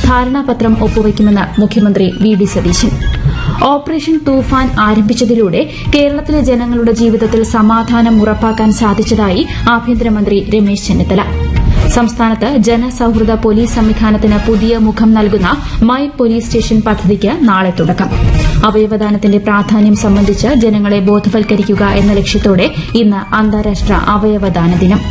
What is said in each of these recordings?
ധാരണാപത്രം ഒപ്പുവയ്ക്കുമെന്ന് മുഖ്യമന്ത്രി V D Satheesan operation Thoofan ആരംഭിച്ചതിലൂടെ കേരളത്തിലെ ജനങ്ങളുടെ ജീവിതത്തിൽ സമാധാനം ഉറപ്പാക്കാൻ സാധിച്ചതായി ആഭ്യന്തരമന്ത്രി രമേശ് ചെന്നിത്തല സംസ്ഥാനത്ത് ജനസൌഹൃദ പോലീസ് സംവിധാനത്തിന് പുതിയ മുഖം നൽകുന്ന മൈ പോലീസ് സ്റ്റേഷൻ പദ്ധതിക്ക് നാളെ തുടക്കം അവയവദാനത്തിന്റെ പ്രാധാന്യം സംബന്ധിച്ച് ജനങ്ങളെ ബോധവൽക്കരിക്കുക എന്ന ലക്ഷ്യത്തോടെ ഇന്ന് അന്താരാഷ്ട്ര അവയവദാന ദിനം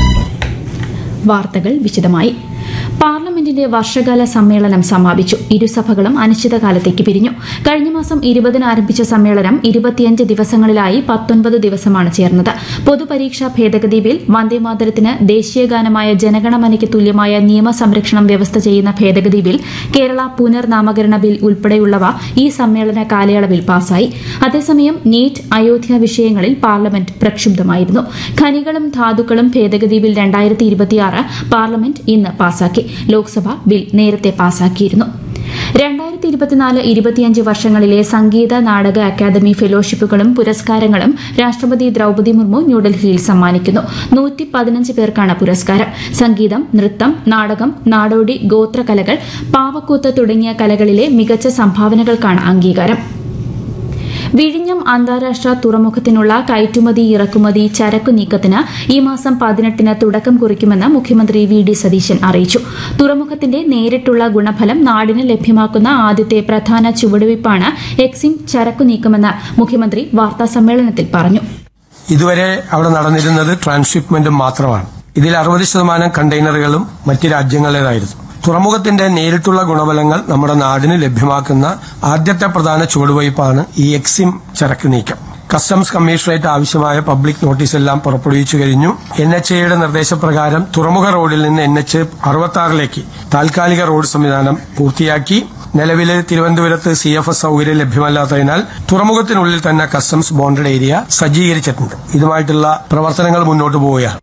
വാർത്തകൾ വിശദമായി പാർലമെന്റിന്റെ വർഷകാല സമ്മേളനം സമാപിച്ചു ഇരുസഭകളും അനിശ്ചിതകാലത്തേക്ക് പിരിഞ്ഞു കഴിഞ്ഞ മാസം ഇരുപതിന് ആരംഭിച്ച സമ്മേളനം ഇരുപത്തിയഞ്ച് ദിവസങ്ങളിലായി പത്തൊൻപത് ദിവസമാണ് ചേർന്നത് പൊതുപരീക്ഷാ ഭേദഗതി ബിൽ വന്ദേമാതരത്തിന് ദേശീയഗാനമായ ജനഗണമനയ്ക്ക് തുല്യമായ നിയമസംരക്ഷണം വ്യവസ്ഥ ചെയ്യുന്ന ഭേദഗതി ബിൽ കേരള പുനർനാമകരണ ബിൽ ഉൾപ്പെടെയുള്ളവ ഈ സമ്മേളന കാലയളവിൽ പാസായി അതേസമയം നീറ്റ് അയോധ്യ വിഷയങ്ങളിൽ പാർലമെന്റ് പ്രക്ഷുബ്ധമായിരുന്നു ഖനികളും ധാതുക്കളും ഭേദഗതി ബിൽ രണ്ടായിരത്തി ഇരുപത്തിയാറ് പാർലമെന്റ് ഇന്ന് പാസാക്കി ലോക്സഭ ബിൽ നേരത്തെ പാസാക്കിയിരുന്നു രണ്ടായിരത്തി ഇരുപത്തിനാല് ഇരുപത്തിയഞ്ച് വർഷങ്ങളിലെ സംഗീത നാടക അക്കാദമി ഫെലോഷിപ്പുകളും പുരസ്കാരങ്ങളും രാഷ്ട്രപതി ദ്രൌപദി മുർമു ന്യൂഡൽഹിയിൽ സമ്മാനിക്കുന്നു നൂറ്റി പതിനഞ്ച് പേർക്കാണ് പുരസ്കാരം സംഗീതം നൃത്തം നാടകം നാടോടി ഗോത്രകലകൾ പാവക്കൂത്ത് തുടങ്ങിയ കലകളിലെ മികച്ച സംഭാവനകൾക്കാണ് അംഗീകാരം വിഴിഞ്ഞം അന്താരാഷ്ട്ര തുറമുഖത്തിനുള്ള കയറ്റുമതി ഇറക്കുമതി ചരക്കു നീക്കത്തിന് ഈ മാസം പതിനെട്ടിന് തുടക്കം കുറിക്കുമെന്ന് മുഖ്യമന്ത്രി വി ഡി സതീശൻ അറിയിച്ചു തുറമുഖത്തിന്റെ നേരിട്ടുള്ള ഗുണഫലം നാടിന് ലഭ്യമാക്കുന്ന ആദ്യത്തെ പ്രധാന ചുവടുവയ്പ്പാണ് എക്സിം ചരക്കു നീക്കമെന്ന് മുഖ്യമന്ത്രി വാർത്താസമ്മേളനത്തിൽ പറഞ്ഞു ഇതുവരെ അവിടെ നടന്നിരുന്നത് ട്രാൻസ്ഷിപ്മെന്റും മാത്രമാണ് ഇതിൽ അറുപത് ശതമാനം കണ്ടെയ്നറുകളും മറ്റ് രാജ്യങ്ങളുടേതായിരുന്നു തുറമുഖത്തിന്റെ നേരിട്ടുള്ള ഗുണഫലങ്ങൾ നമ്മുടെ നാടിന് ലഭ്യമാക്കുന്ന ആദ്യത്തെ പ്രധാന ചുവടുവയ്പ്പാണ് ഈ എക്സിം ചരക്ക് നീക്കം കസ്റ്റംസ് കമ്മീഷണറേറ്റ് ആവശ്യമായ പബ്ലിക് നോട്ടീസ് എല്ലാം പുറപ്പെടുവിച്ചു കഴിഞ്ഞു എൻ എച്ച് എയുടെ നിർദ്ദേശപ്രകാരം തുറമുഖ റോഡിൽ നിന്ന് എൻ എച്ച് അറുപത്തി ആറിലേക്ക് താൽക്കാലിക റോഡ് സംവിധാനം പൂർത്തിയാക്കി നിലവിലെ തിരുവനന്തപുരത്ത് സി എഫ് എസ് സൌകര്യം ലഭ്യമല്ലാത്തതിനാൽ തുറമുഖത്തിനുള്ളിൽ തന്നെ കസ്റ്റംസ് ബോണ്ടഡ് ഏരിയ സജ്ജീകരിച്ചിട്ടുണ്ട് ഇതുമായിട്ടുള്ള പ്രവർത്തനങ്ങൾ മുന്നോട്ട് പോവുകയാണ്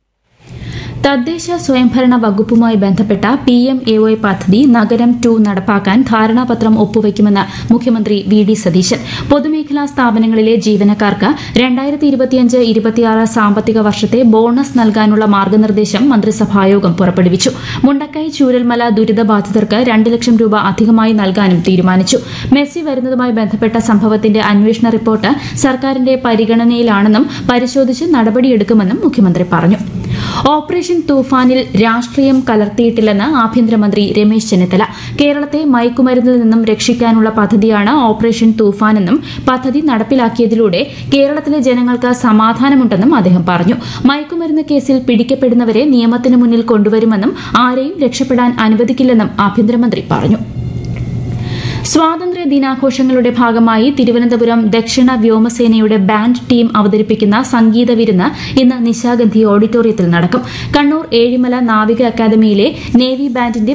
തദ്ദേശ സ്വയംഭരണ വകുപ്പുമായി ബന്ധപ്പെട്ട പി എം എ വൈ പദ്ധതി നഗരം ടു നടപ്പാക്കാൻ ധാരണാപത്രം ഒപ്പുവയ്ക്കുമെന്ന് മുഖ്യമന്ത്രി വി ഡി സതീശൻ പൊതുമേഖലാ സ്ഥാപനങ്ങളിലെ ജീവനക്കാർക്ക് രണ്ടായിരത്തി ഇരുപത്തിയഞ്ച് ഇരുപത്തിയാറ് സാമ്പത്തിക വർഷത്തെ ബോണസ് നൽകാനുള്ള മാർഗനിർദ്ദേശം മന്ത്രിസഭായോഗം പുറപ്പെടുവിച്ചു മുണ്ടക്കൈ ചൂരൽമല ദുരിതബാധിതർക്ക് രണ്ട് ലക്ഷം രൂപ അധികമായി നൽകാനും തീരുമാനിച്ചു മെസ്സി വരുന്നതുമായി ബന്ധപ്പെട്ട സംഭവത്തിന്റെ അന്വേഷണ റിപ്പോർട്ട് സർക്കാരിന്റെ പരിഗണനയിലാണെന്നും പരിശോധിച്ച് നടപടിയെടുക്കുമെന്നും മുഖ്യമന്ത്രി പറഞ്ഞു ഓപ്പറേഷൻ തൂഫാനിൽ രാഷ്ട്രീയം കലർത്തിയിട്ടില്ലെന്ന് ആഭ്യന്തരമന്ത്രി രമേശ് ചെന്നിത്തല കേരളത്തെ മയക്കുമരുന്നിൽ നിന്നും രക്ഷിക്കാനുള്ള പദ്ധതിയാണ് ഓപ്പറേഷൻ തൂഫാനെന്നും പദ്ധതി നടപ്പിലാക്കിയതിലൂടെ കേരളത്തിലെ ജനങ്ങൾക്ക് സമാധാനമുണ്ടെന്നും അദ്ദേഹം പറഞ്ഞു മയക്കുമരുന്ന് കേസിൽ പിടിക്കപ്പെടുന്നവരെ നിയമത്തിന് മുന്നിൽ കൊണ്ടുവരുമെന്നും ആരെയും രക്ഷപ്പെടാൻ അനുവദിക്കില്ലെന്നും ആഭ്യന്തരമന്ത്രി പറഞ്ഞു സ്വാതന്ത്ര്യ ദിനാഘോഷങ്ങളുടെ ഭാഗമായി തിരുവനന്തപുരം ദക്ഷിണ വ്യോമസേനയുടെ ബാൻഡ് ടീം അവതരിപ്പിക്കുന്ന സംഗീത വിരുന്ന് ഇന്ന് നിശാഗന്ധി ഓഡിറ്റോറിയത്തിൽ നടക്കും കണ്ണൂർ ഏഴിമല നാവിക അക്കാദമിയിലെ നേവി ബാൻഡിന്റെ